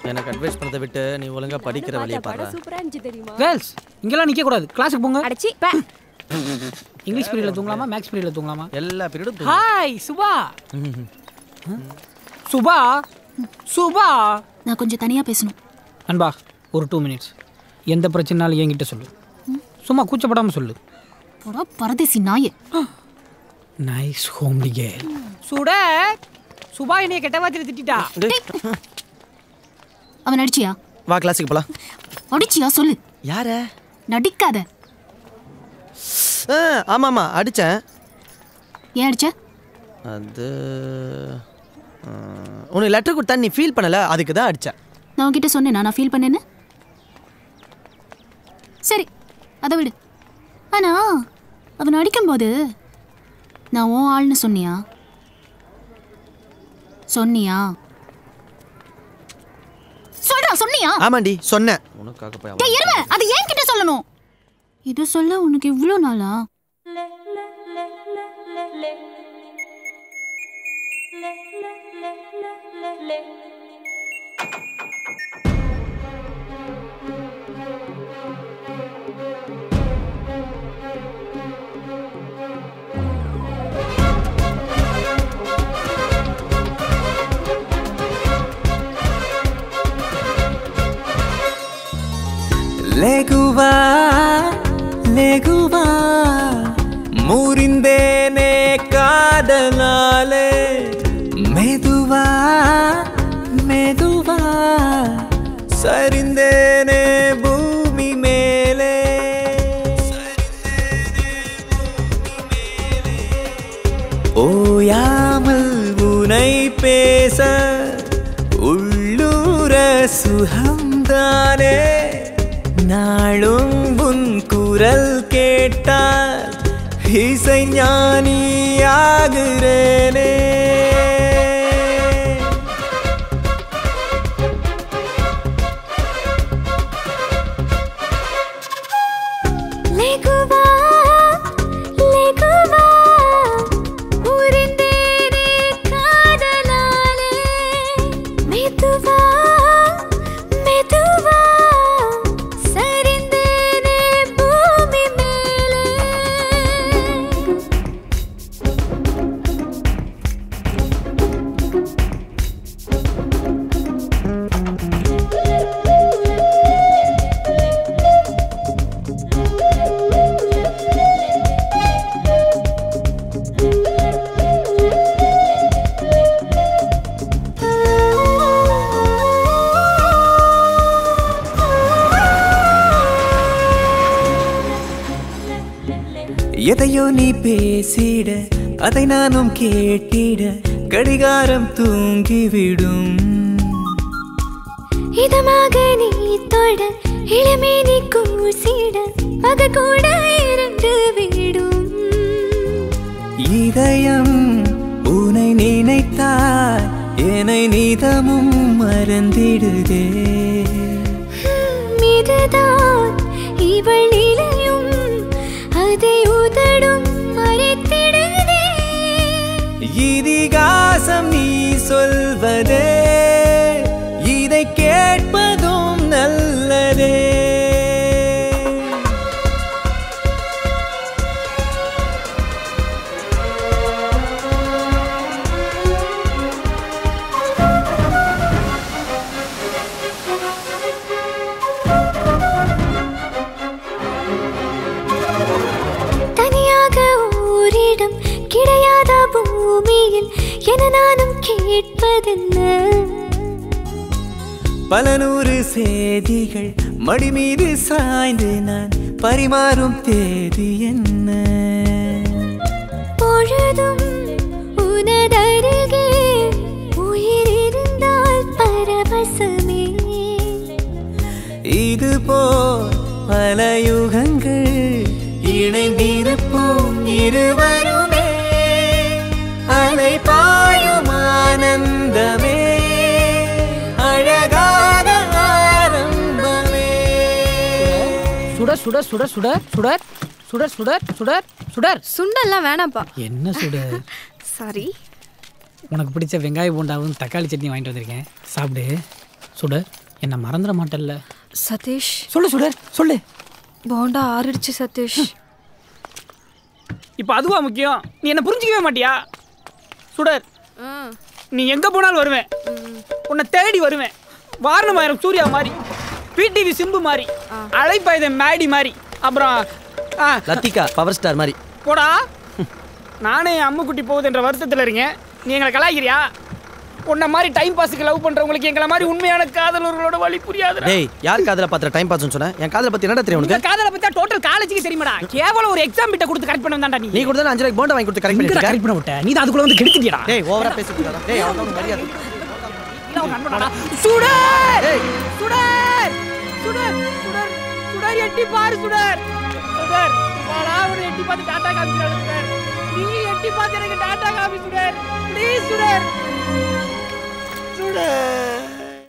எனக்கு அட்வைஸ் பண்ணதை விட்டு நீ ஒழுங்கா படிக்கிற வழியை பாரு சூப்பரா இருந்துச்சு தெரியுமா கேர்ள்ஸ் இங்கெல்லாம் நிக்க கூடாது கிளாஸுக்கு போங்க அடச்சி பே இங்கிலீஷ் பீரியட்ல தூங்கலாமா மேக்ஸ் பீரியட்ல தூங்கலாமா எல்லா பீரியடும் ஹாய் சுபா சுபா சுபா நான் கொஞ்சம் தனியா பேசணும் அன்பா ஒரு டூ மினிட்ஸ் எந்த பிரச்சனைனாலும் என்கிட்ட சொல்லு சும்மா கூச்சப்படாம சொல்லு போடா பரதேசி நாயே நைஸ் ஹோம்லி கேர்ள் சுட சுபா என்னைய கெட்ட வார்த்தை திட்டிட்டா அவன் நடிச்சியா வா கிளாஸுக்கு போலாம் அடிச்சியா சொல்லு யார நடிக்காத ஆமா ஆமா அடிச்சேன் ஏன் அடிச்ச அது ஆ, உனக்கு லெட்டர் கொடுத்தா நீ ஃபீல் பண்ணல அதுக்கு தான் அடிச்சேன் நான் உன்கிட்ட சொன்னேனா நான் ஃபீல் பண்ணேன்னு சரி அதை விடு ஆனா அவன் அடிக்கும்போது நான் உன் ஆள்னு சொன்னியா சொன்னியா சொல்றா சொன்னியா ஆமாண்டி சொன்னேன் உனக்காக போய் அவன் டேய் எருமை அது ஏன் கிட்ட சொல்லணும் இது சொல்ல உனக்கு இவ்ளோ நாளா ಲೆಗುವಾ ಲೆಗುವಾ ಮುರಿಂದೇನೆ ಕಾದಲಾಲೆ ಮೆದುವಾ ಮೆದುವಾ சரிந்தேனே பூமி மேலே ஓயாமல் உனை பேச உள்ளூர சுகம்தானே நாளும் உன் குரல் கேட்டால் இசை ஞானியாகிறேனே ಲೆಗುವಾ ಲೆಗುವಾ ಉರಿಂದೇನೆ ಕಾದಲಾಲೆ ಮೆದುವಾ ಮೆದುವಾ ಸರಿಂದೇನೆ ಭೂಮಿ ಮೇಲೆ எதையோ நீ பேசிட அதை நானும் கேட்டிட கடிகாரம் தூங்கிவிடும் இதமாக நீ தொட இளமே நீ கூசிட அது கூட இருந்து விடும் இதயம் உனை நினைத்தால் என்னை நீதமும் மறந்திடுதே ஹம், இதுதான் இவள் நிலையும் அதை உதடும் மறைத்திடுதே இதிகாசம் நீ சொல்வதே இதை கேட்பதும் நல்லதே தனியாக ஓரிடம் கிடையாத பூமியில் என நானும் கேட்பதென்ன பல நூறு செய்திகள் மடி மீது சாய்ந்து நான் பரிமாறும் தேதி என்ன பொழுதும் உனதருகே உயிர் இருந்தால் பரவசமே இது போல் பல யுகங்கள் இணைந்திருப்போம் இருவருமே அலை பாயும் ஆனந்தமே அழகான ஆரம்பமே சுட சுட சுட சுட சுடர் சுடர் சுடர் சுடர் சுடர் சுண்டெல்லாம் வேணாம்ப்பா என்ன சுடர் சாரி உனக்கு பிடிச்ச வெங்காய போண்டாவும் தக்காளி சட்னி வாங்கிட்டு வந்திருக்கேன் சாப்பிடு சுடர் என்ன மறந்துட மாட்டல்ல சதீஷ் சொல்லு சுடர் சொல்லு போண்டா ஆறிடுச்சு சதீஷ் இப்போ அதுவா முக்கியம் நீ என்ன புரிஞ்சிக்கவே மாட்டியா சுடர் நீ எங்க போனாலும் வருவேன் உன்னை தேடி வருவேன் வாரணமாயிரம் சூர்யா மாதிரி பிடிவி சிம்பு மாதிரி அழைப்பாயுத மேடி மாதிரி அப்புறம் ஆ, லத்திகா பவர் ஸ்டார் மாதிரி போடா நானே அம்முக்குட்டி போகுதுன்ற வருத்தத்தில் இருக்கேன் நீ எங்களை கலாய்க்கிறியா உன்னை மாதிரி டைம் பாஸுக்கு லவ் பண்றவங்களுக்கு எங்களை மாதிரி உண்மையான காதலர்களோட வழி புரியாது டேய் யார் காதல பாத்திர டைம் பாஸ்னு சொன்னேன் என் காதல பத்தி என்னடா தெரியும் உங்க உனக்கு காதலை பத்தி டோட்டல் காலேஜுக்கு தெரியுமாடா கேவலம் ஒரு எக்ஸாம் பிட்ட கொடுத்து கரெக்ட் பண்ண வந்தாண்டா நீ நீ கூட தான் அஞ்சு ரூபாய்க்கு போண்டா வாங்கி கொடுத்து கரெக்ட் பண்ணிட்டு கரெக்ட் பண்ண விட்ட நீ தான் அதுக்குள்ள வந்து கெடுத்துட்டியடா டேய் ஓவரா பேசிட்டு டேய் அவன் தான் மரியாதை இல்ல உன் நண்பனாடா சுடர் சுடர் சுடர் சுடர் சுடர் எட்டி பாரு சுடர் சுடர் வாடா ஒரு எட்டி பார்த்து டாடா காமிக்கிறாரு சுடர் நீ எட்டி பார்த்து எனக்கு டாடா காமி சுடர் please Sudar Sudar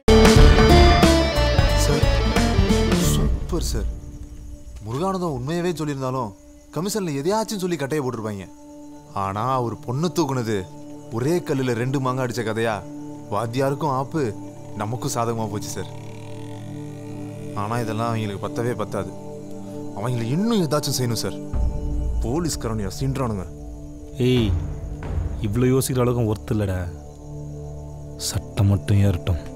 sir super sir Muruganandam உண்மையவே சொல்லியிருந்தாலும் கமிஷன்ல எதையாச்சும் சொல்லி கட்டையை போட்டிருப்பாங்க ஆனா அவர் பொண்ணு தூக்குனது ஒரே கல்லுல ரெண்டு மாங்காய் அடிச்ச கதையா வாத்தியாருக்கும் ஆப்பு நமக்கும் சாதகமா போச்சு சார் ஆனா இதெல்லாம் அவங்களுக்கு பத்தவே பத்தாது அவங்கள இன்னும் ஏதாச்சும் செய்யணும் சார் போலீஸ்காரன் சீன்றானுங்க ஏய் இவ்வளோ யோசிக்கிற அளவுக்கு ஒர்த்து இல்லைடா சட்டம் மட்டும் ஏறட்டும்